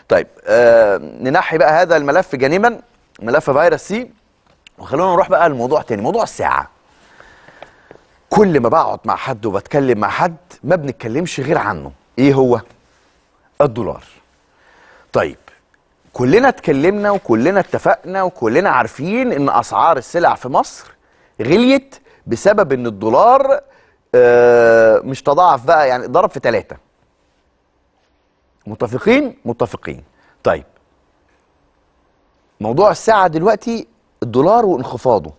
طيب آه ننحي بقى هذا الملف جانبا ملف فيروس سي وخلونا نروح بقى لموضوع تاني موضوع الساعه كل ما بقعد مع حد وبتكلم مع حد ما بنتكلمش غير عنه ايه هو الدولار طيب كلنا اتكلمنا وكلنا اتفقنا وكلنا عارفين ان اسعار السلع في مصر غليت بسبب ان الدولار آه مش تضاعف بقى يعني ضرب في ثلاثة متفقين متفقين طيب موضوع الساعة دلوقتي الدولار وانخفاضه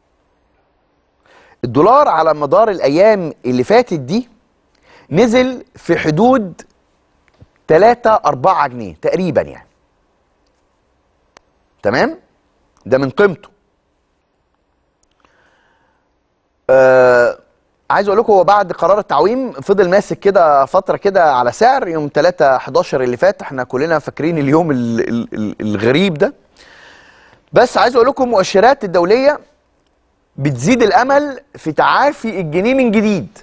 الدولار على مدار الايام اللي فاتت دي نزل في حدود 3 4 جنيه تقريبا يعني تمام ده من قيمته آه عايز اقول لكم هو بعد قرار التعويم فضل ماسك كده فتره كده على سعر يوم 3 11 اللي فات احنا كلنا فاكرين اليوم ال ال ال الغريب ده بس عايز اقول لكم المؤشرات الدوليه بتزيد الامل في تعافي الجنيه من جديد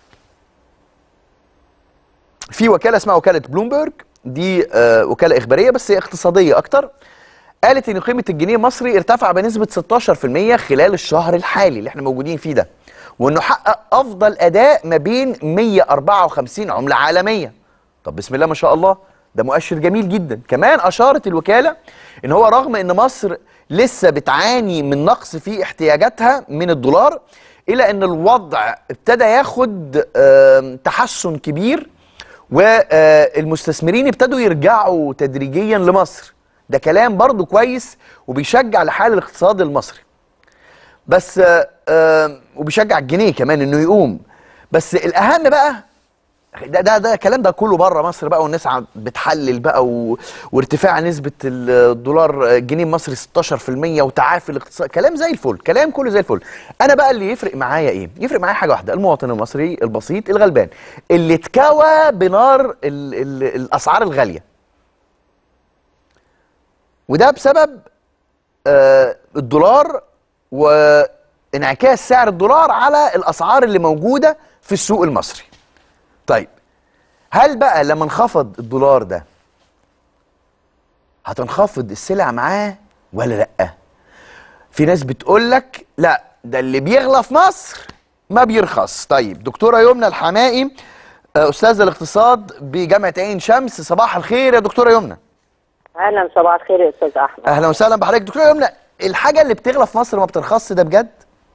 في وكاله اسمها وكاله بلومبرج دي آه وكاله اخباريه بس هي اقتصاديه اكتر قالت ان قيمه الجنيه المصري ارتفع بنسبه 16% خلال الشهر الحالي اللي احنا موجودين فيه ده وانه حقق افضل اداء ما بين 154 عمله عالميه طب بسم الله ما شاء الله ده مؤشر جميل جدا كمان اشارت الوكاله ان هو رغم ان مصر لسه بتعاني من نقص في احتياجاتها من الدولار الى ان الوضع ابتدى ياخد تحسن كبير والمستثمرين ابتدوا يرجعوا تدريجيا لمصر ده كلام برضو كويس وبيشجع لحال الاقتصاد المصري بس وبيشجع الجنيه كمان انه يقوم بس الاهم بقى ده ده ده الكلام ده كله بره مصر بقى والناس بتحلل بقى و... وارتفاع نسبه الدولار الجنيه المصري 16% وتعافي الاقتصاد كلام زي الفل كلام كله زي الفل انا بقى اللي يفرق معايا ايه يفرق معايا حاجه واحده المواطن المصري البسيط الغلبان اللي اتكوى بنار ال... ال... الاسعار الغاليه وده بسبب آه الدولار وانعكاس سعر الدولار على الاسعار اللي موجوده في السوق المصري طيب هل بقى لما انخفض الدولار ده هتنخفض السلع معاه ولا لا في ناس بتقول لك لا ده اللي بيغلى في مصر ما بيرخص طيب دكتوره يمنى الحمائي استاذه الاقتصاد بجامعه عين شمس صباح الخير يا دكتوره يمنى اهلا صباح الخير يا استاذ احمد اهلا وسهلا بحضرتك دكتوره يمنى الحاجه اللي بتغلى في مصر ما بترخصش ده بجد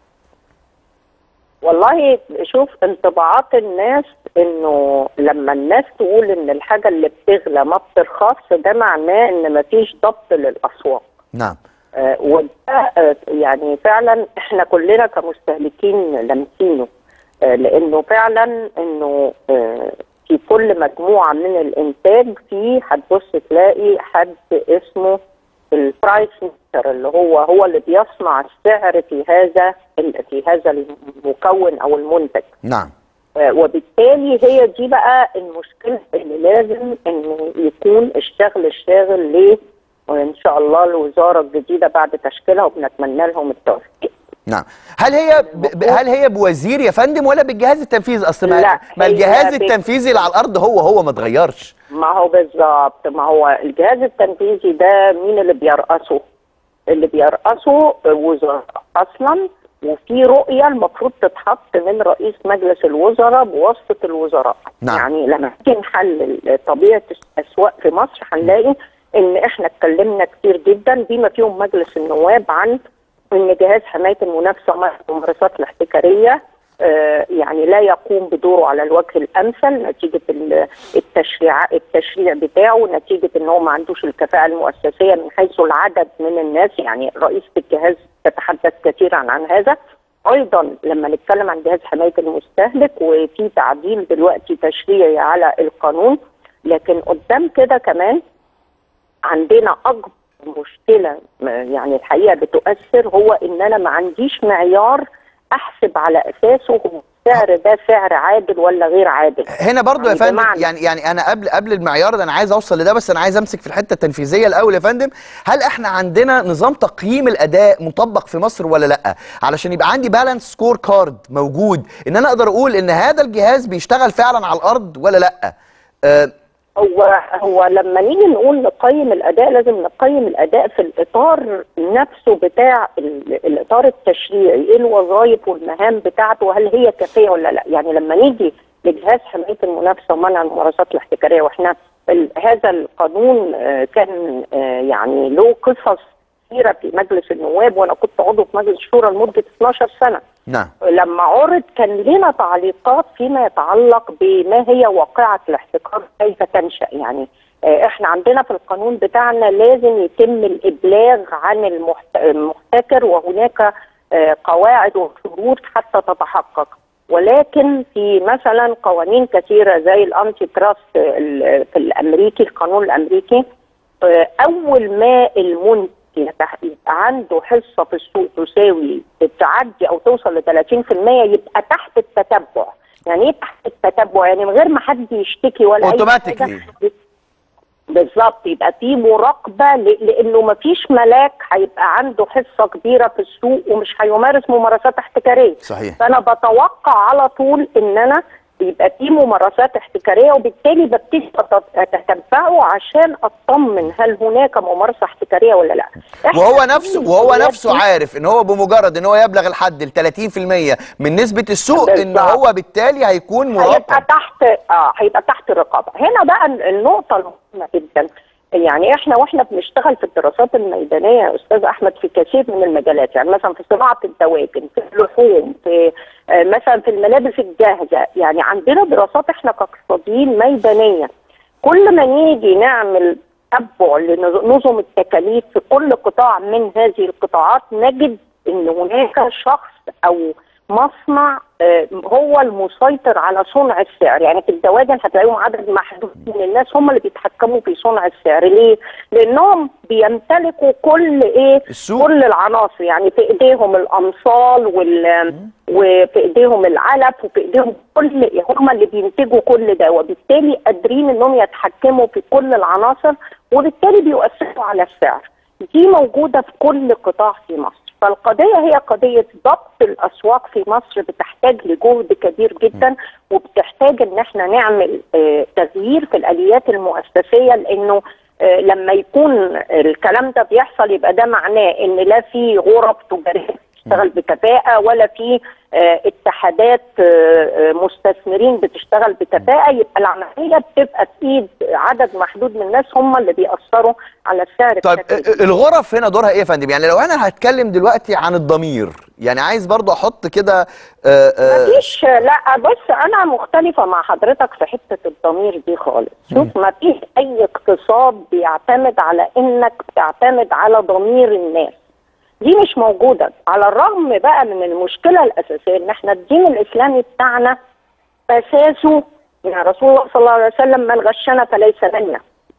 والله شوف انطباعات الناس انه لما الناس تقول ان الحاجه اللي بتغلى ما بترخص ده معناه ان ما فيش ضبط للاسواق نعم آه وده آه يعني فعلا احنا كلنا كمستهلكين لامسينه آه لانه فعلا انه آه في كل مجموعه من الانتاج في هتبص تلاقي حد اسمه البرايس ميكر اللي هو هو اللي بيصنع السعر في هذا في هذا المكون او المنتج نعم وبالتالي هي دي بقى المشكله اللي لازم انه يكون الشغل الشاغل ليه وان شاء الله الوزاره الجديده بعد تشكيلها وبنتمنى لهم التوفيق نعم هل هي ب... هل هي بوزير يا فندم ولا بالجهاز التنفيذي اصل ما, لا ما الجهاز التنفيذي اللي على الارض هو هو ما اتغيرش ما هو بالظبط ما هو الجهاز التنفيذي ده مين اللي بيرأسه اللي بيرأسه وزراء اصلا وفي رؤيه المفروض تتحط من رئيس مجلس الوزراء بواسطه الوزراء نعم. يعني لما نيجي نحلل طبيعه الاسواق في مصر هنلاقي ان احنا اتكلمنا كتير جدا بما فيهم مجلس النواب عن ان جهاز حمايه المنافسه مع الممارسات الاحتكاريه آه يعني لا يقوم بدوره على الوجه الامثل نتيجه التشريع التشريع بتاعه نتيجه ان هو ما عندوش الكفاءه المؤسسيه من حيث العدد من الناس يعني رئيسه الجهاز تتحدث كثيرا عن هذا ايضا لما نتكلم عن جهاز حمايه المستهلك وفي تعديل دلوقتي تشريعي على القانون لكن قدام كده كمان عندنا اكبر مشكله يعني الحقيقه بتؤثر هو ان انا ما عنديش معيار احسب على اساسه السعر ده سعر عادل ولا غير عادل هنا برضو يا يعني فندم بمعنى- يعني يعني انا قبل قبل المعيار ده انا عايز اوصل لده بس انا عايز امسك في الحته التنفيذيه الاول يا فندم هل احنا عندنا نظام تقييم الاداء مطبق في مصر ولا لا علشان يبقى عندي بالانس سكور كارد موجود ان انا اقدر اقول ان هذا الجهاز بيشتغل فعلا على الارض ولا لا آه هو هو لما نيجي نقول نقيم الاداء لازم نقيم الاداء في الاطار نفسه بتاع ال- الاطار التشريعي ايه الوظائف والمهام بتاعته وهل هي كافيه ولا لا يعني لما نيجي لجهاز حمايه المنافسه ومنع الممارسات الاحتكاريه واحنا ال- هذا القانون آه، كان آه، يعني له قصص كثيره في مجلس النواب وانا كنت عضو في مجلس الشورى لمده 12 سنه نعم لما عرض كان لنا تعليقات فيما يتعلق بما هي واقعة الاحتكار كيف تنشأ يعني آه، احنا عندنا في القانون بتاعنا لازم يتم الإبلاغ عن المحت- المحتكر وهناك آه، قواعد وشروط حتى تتحقق ولكن في مثلا قوانين كثيرة زي الأنتي تراست ال- في الأمريكي القانون الأمريكي آه، أول ما المنتج يتح- يبقى عنده حصه في السوق تساوي تعدي او توصل ل 30% يبقى تحت التتبع يعني ايه تحت التتبع يعني من غير ما حد يشتكي ولا اي Automatically. حاجه بالظبط يبقى في مراقبه ل- لانه ما فيش ملاك هيبقى عنده حصه كبيره في السوق ومش هيمارس ممارسات احتكاريه صحيح فانا بتوقع على طول ان انا يبقى في ممارسات احتكاريه وبالتالي ببتدي أت- اتتبعه عشان اطمن هل هناك ممارسه احتكاريه ولا لا إحنا وهو في نفسه وهو الحالات نفسه دي- عارف ان هو بمجرد ان هو يبلغ الحد ال 30% من نسبة السوق ان بالظبط. هو بالتالي هيكون هيبقى مراقب تحت اه هيبقى تحت الرقابه هنا بقى النقطه المهمه جدا يعني احنا واحنا بنشتغل في الدراسات الميدانيه يا استاذ احمد في كثير من المجالات يعني مثلا في صناعه الدواجن في اللحوم في آه مثلا في الملابس الجاهزه يعني عندنا دراسات احنا كاقتصاديين ميدانيه كل ما نيجي نعمل تتبع لنظم التكاليف في كل قطاع من هذه القطاعات نجد ان هناك شخص او مصنع آه، هو المسيطر على صنع السعر يعني في الدواجن هتلاقيهم عدد محدود من الناس هم اللي بيتحكموا في صنع السعر ليه؟ لانهم بيمتلكوا كل ايه السوق. كل العناصر يعني في ايديهم الامصال وال وفي ايديهم العلف وفي ايديهم كل هم اللي بينتجوا كل ده وبالتالي قادرين انهم يتحكموا في كل العناصر وبالتالي بيؤثروا على السعر دي موجوده في كل قطاع في مصر فالقضيه هي قضيه ضبط الاسواق في مصر بتحتاج لجهد كبير جدا وبتحتاج ان احنا نعمل آه، تغيير في الاليات المؤسسيه لانه آه، لما يكون الكلام ده بيحصل يبقى ده معناه ان لا في غرف تجاريه بتشتغل بكفاءه ولا في آه، اتحادات آه، آه، مستثمرين بتشتغل بكفاءه يبقى العمليه بتبقى في ايد عدد محدود من الناس هم اللي بيأثروا على السعر طيب بشكل كبير. الغرف هنا دورها ايه يا فندم يعني لو انا هتكلم دلوقتي عن الضمير يعني عايز برضو احط كده آه، آه، مفيش لا بص انا مختلفه مع حضرتك في حته الضمير دي خالص شوف ما فيش اي اقتصاد بيعتمد على انك بتعتمد على ضمير الناس دي مش موجوده على الرغم بقى من المشكله الاساسيه ان احنا الدين الاسلامي بتاعنا اساسه يعني رسول الله صلى الله عليه وسلم من غشنا فليس منا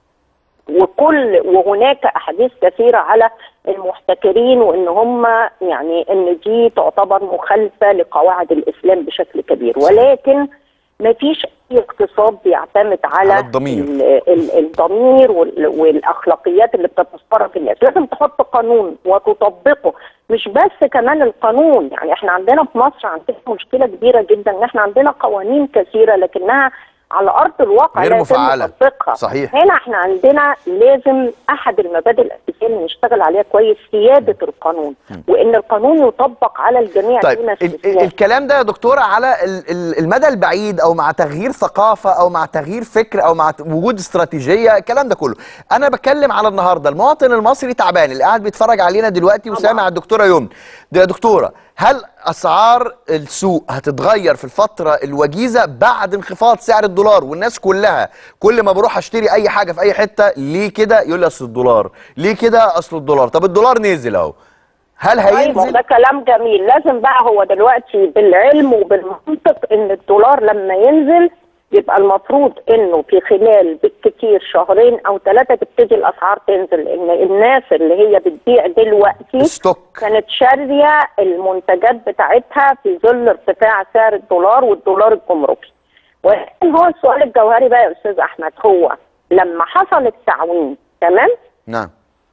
وكل وهناك احاديث كثيره على المحتكرين وان هم يعني ان دي تعتبر مخالفه لقواعد الاسلام بشكل كبير ولكن ما فيش اي اقتصاد بيعتمد على, على الضمير. ال ال الضمير وال والاخلاقيات اللي بتتفرق في الناس لازم تحط قانون وتطبقه مش بس كمان القانون يعني احنا عندنا في مصر عندنا مشكله كبيره جدا ان احنا عندنا قوانين كثيره لكنها على ارض الواقع غير لا يتم مفعلة. تطبيقها صحيح. هنا احنا عندنا لازم احد المبادئ الاساسيه اللي نشتغل عليها كويس سياده القانون وان القانون يطبق على الجميع طيب دون ال- ال- استثناء الكلام ده يا دكتورة على ال- ال- المدى البعيد او مع تغيير ثقافة او مع تغيير فكر او مع ت- وجود استراتيجية الكلام ده كله انا بتكلم على النهاردة المواطن المصري تعبان اللي قاعد بيتفرج علينا دلوقتي وسامع الدكتورة يوم ده يا دكتورة هل اسعار السوق هتتغير في الفترة الوجيزة بعد انخفاض سعر الدولار والناس كلها كل ما بروح اشتري اي حاجة في اي حتة ليه كده يقول لي اصل الدولار ليه كده اصل الدولار طب الدولار نزل اهو هل طيب هينزل ده كلام جميل لازم بقى هو دلوقتي بالعلم وبالمنطق ان الدولار لما ينزل يبقى المفروض انه في خلال بالكتير شهرين او ثلاثه تبتدي الاسعار تنزل لان الناس اللي هي بتبيع دلوقتي ستوك كانت شاريه المنتجات بتاعتها في ظل ارتفاع سعر الدولار والدولار الجمركي ولكن هو السؤال الجوهري بقى يا استاذ احمد هو لما حصل التعويم تمام نعم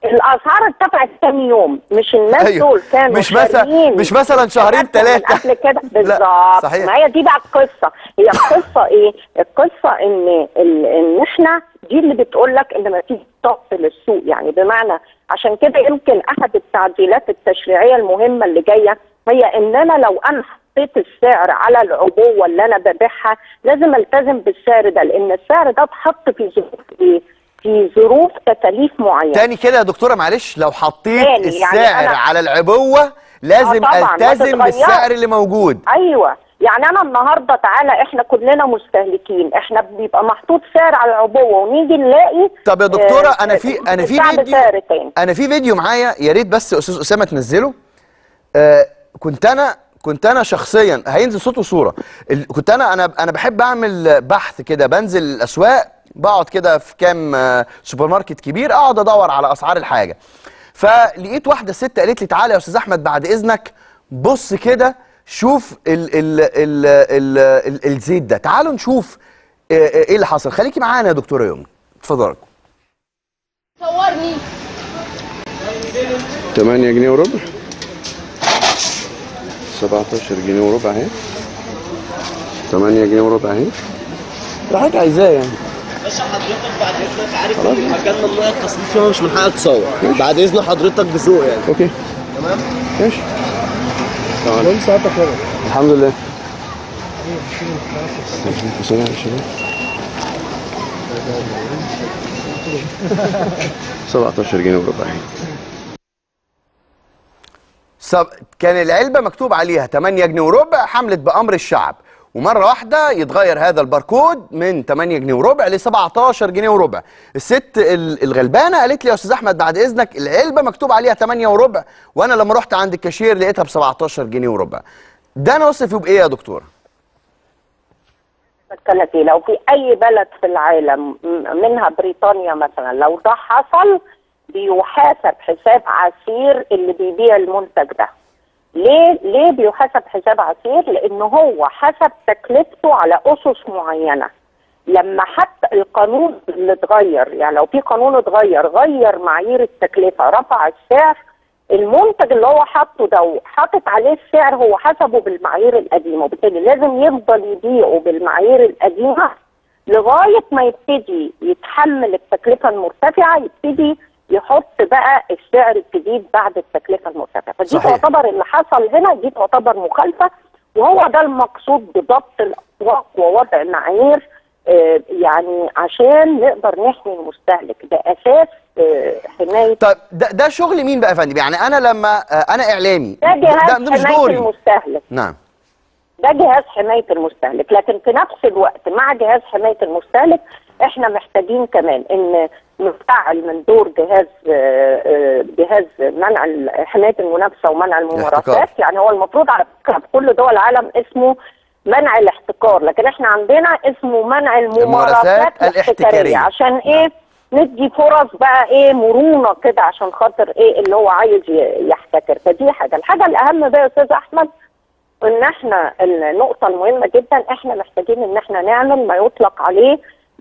الاسعار ارتفعت كام يوم مش الناس أيوة. دول كانوا مش مثلا شاريين مش مثلا شهرين حاجات من ثلاثه قبل كده لا، بالظبط صحيح. ما هي دي بقى القصه هي القصه ايه القصه ان ال- ان احنا دي اللي بتقول لك ان ما فيش ضغط للسوق يعني بمعنى عشان كده يمكن احد التعديلات التشريعيه المهمه اللي جايه هي ان انا لو انا حطيت السعر على العبوه اللي انا ببيعها لازم التزم بالسعر ده لان السعر ده اتحط في ظروف ايه؟ في ظروف تكاليف معينه تاني كده يا دكتوره معلش لو حطيت تاني، يعني السعر أنا- على العبوه لازم آه طبعاً، ما التزم تتغيرش. بالسعر اللي موجود ايوه يعني انا النهارده تعالى احنا كلنا مستهلكين احنا بيبقى محطوط سعر على العبوه ونيجي نلاقي طب يا دكتوره آه، انا في انا في بتاع فيديو بسعر تاني انا في فيديو معايا يا ريت بس استاذ اسامه تنزله آه كنت انا كنت انا شخصيا هينزل صوت وصوره ال- كنت انا انا انا بحب اعمل بحث كده بنزل الاسواق بقعد كده في كام آه، سوبر ماركت كبير اقعد ادور على اسعار الحاجه فلقيت واحده ست قالت لي تعالى يا استاذ احمد بعد اذنك بص كده شوف ال ال ال ال ال الزيت ده تعالوا نشوف آه، آه، ايه اللي حصل خليكي معانا يا دكتوره يوم اتفضلي صورني 8 جنيه وربع 17 جنيه وربع اهي 8 جنيه وربع اهي راحت عايزاه يعني باشا حضرتك بعد اذنك عارف ان المكان ممنوع التصوير فيه مش من حقك تصور بعد اذن حضرتك بذوق يعني اوكي تمام ماشي تمام كل ساعتك كده الحمد لله بسرعة يا شباب 17 جنيه وربع اهي سب... كان العلبة مكتوب عليها 8 جنيه وربع حملت بأمر الشعب ومرة واحدة يتغير هذا الباركود من 8 جنيه وربع ل 17 جنيه وربع الست ال- الغلبانة قالت لي يا أستاذ أحمد بعد إذنك العلبة مكتوب عليها 8 وربع وأنا لما رحت عند الكاشير لقيتها ب 17 جنيه وربع ده أنا أوصفه بإيه يا دكتورة؟ بتكلم فيه لو في اي بلد في العالم م- منها بريطانيا مثلا لو ده حصل بيحاسب حساب عسير اللي بيبيع المنتج ده ليه ليه بيحاسب حساب عسير لان هو حسب تكلفته على اسس معينه لما حتى القانون اللي اتغير يعني لو في قانون اتغير غير معايير التكلفه رفع السعر المنتج اللي هو حاطه ده حاطط عليه السعر هو حسبه بالمعايير القديمه وبالتالي لازم يفضل يبيعه بالمعايير القديمه لغايه ما يبتدي يتحمل التكلفه المرتفعه يبتدي يحط بقى السعر الجديد بعد التكلفه المرتفعه فدي صحيح. تعتبر اللي حصل هنا دي تعتبر مخالفه وهو ده المقصود بضبط الاسواق ووضع معايير آه، يعني عشان نقدر نحمي المستهلك ده اساس آه، حمايه طيب ده, ده شغل مين بقى يا فندم؟ يعني أنا لما آه، أنا إعلامي ده جهاز ده مش حمايه دوري المستهلك نعم ده جهاز حماية المستهلك لكن في نفس الوقت مع جهاز حماية المستهلك احنا محتاجين كمان ان نفعل من دور جهاز آه، آه، جهاز منع ال- حماية المنافسة ومنع الممارسات الاحتكار. يعني هو المفروض على فكرة في كل دول العالم اسمه منع الاحتكار لكن احنا عندنا اسمه منع الممارسات الممارسات الاحتكارية. الاحتكارية عشان ايه ندي فرص بقى ايه مرونة كده عشان خاطر ايه اللي هو عايز ي- يحتكر فدي حاجة الحاجة الأهم بقى يا أستاذ أحمد ان احنا النقطة المهمة جدا احنا محتاجين ان احنا نعمل ما يطلق عليه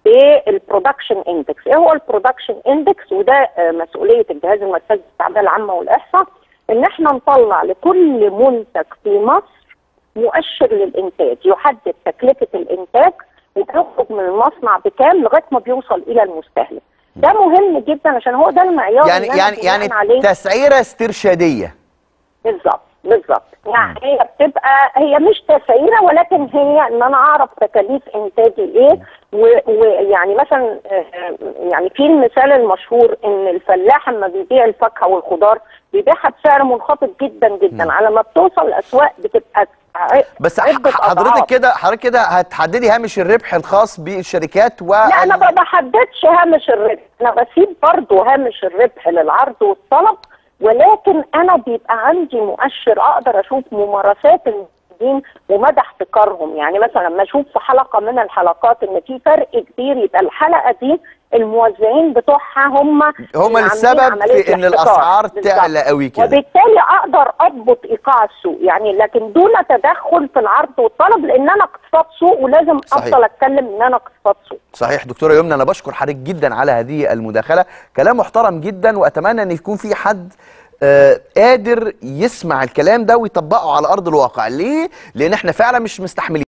بالبرودكشن اندكس ايه هو البرودكشن اندكس وده آه، مسؤولية الجهاز المركزي للتعبئة العامة والاحصاء ان احنا نطلع لكل منتج في مصر مؤشر للانتاج يحدد تكلفة الانتاج وبيخرج من المصنع بكام لغاية ما بيوصل الى المستهلك ده مهم جدا عشان هو ده المعيار يعني اللي أنا يعني يعني بناء عليه تسعيرة استرشادية بالظبط بالظبط يعني هي بتبقى هي مش تسعيره ولكن هي ان انا اعرف تكاليف انتاجي ايه و- ويعني مثلا آه، يعني في المثال المشهور ان الفلاح لما بيبيع الفاكهه والخضار بيبيعها بسعر منخفض جدا جدا على ما بتوصل الاسواق بتبقى ع- بس ح- عدة حضرتك أضعاف. كده حضرتك كده هتحددي هامش الربح الخاص بالشركات و لا انا ما بحددش هامش الربح انا بسيب برضه هامش الربح للعرض والطلب ولكن انا بيبقى عندي مؤشر اقدر اشوف ممارسات المنتجين ومدى احتكارهم يعني مثلا لما اشوف في حلقه من الحلقات ان في فرق كبير يبقى الحلقه دي الموزعين بتوعها هم هم اللي السبب عاملين عملية في ان الاحتكار. الاسعار بالظبط. تعلى قوي كده وبالتالي اقدر اضبط ايقاع السوق يعني لكن دون تدخل في العرض والطلب لان انا اقتصاد سوق ولازم صحيح. افضل اتكلم ان انا اقتصاد سوق صحيح دكتوره يمنى انا بشكر حضرتك جدا على هذه المداخله كلام محترم جدا واتمنى ان يكون في حد آه، قادر يسمع الكلام ده ويطبقه على ارض الواقع ليه لان احنا فعلا مش مستحملين